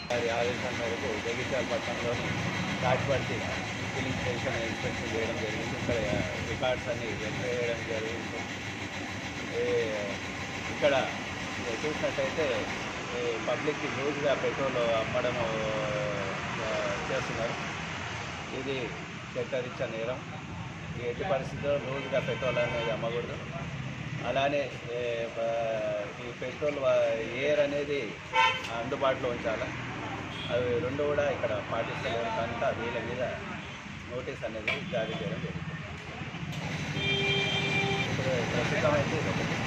వారి ఆదేశం మేరకు జగిత్యాల పట్టణంలోని తాటిపర్తి ఫిలింగ్ స్టేషన్ ఇన్స్పెక్షన్ చేయడం జరిగింది ఇక్కడ రికార్డ్స్ అన్ని వెంటర్ చేయడం జరిగింది ఏ, ఇక్కడ చూసినట్టయితే ఈ పబ్లిక్కి లూజ్గా పెట్రోల్ అమ్మడం ఆ, చేస్తున్నారు ఇది చట్టరీత్యా నేరం ఈ ఎట్టి పరిస్థితుల్లో లూజ్గా పెట్రోల్ అనేది అమ్మకూడదు అలానే ఏ, బ- ఈ పెట్రోల్ వా- ఎయిర్ అనేది అందుబాటులో ఉంచాలి అవి రెండు కూడా ఇక్కడ పాటిస్తలేరు కనుక వీళ్ళ మీద నోటీస్ అనేది జారీ చేయడం జరుగుతుంది ఇప్పుడు ప్రస్తుతం అయితే ఇది ఒకటి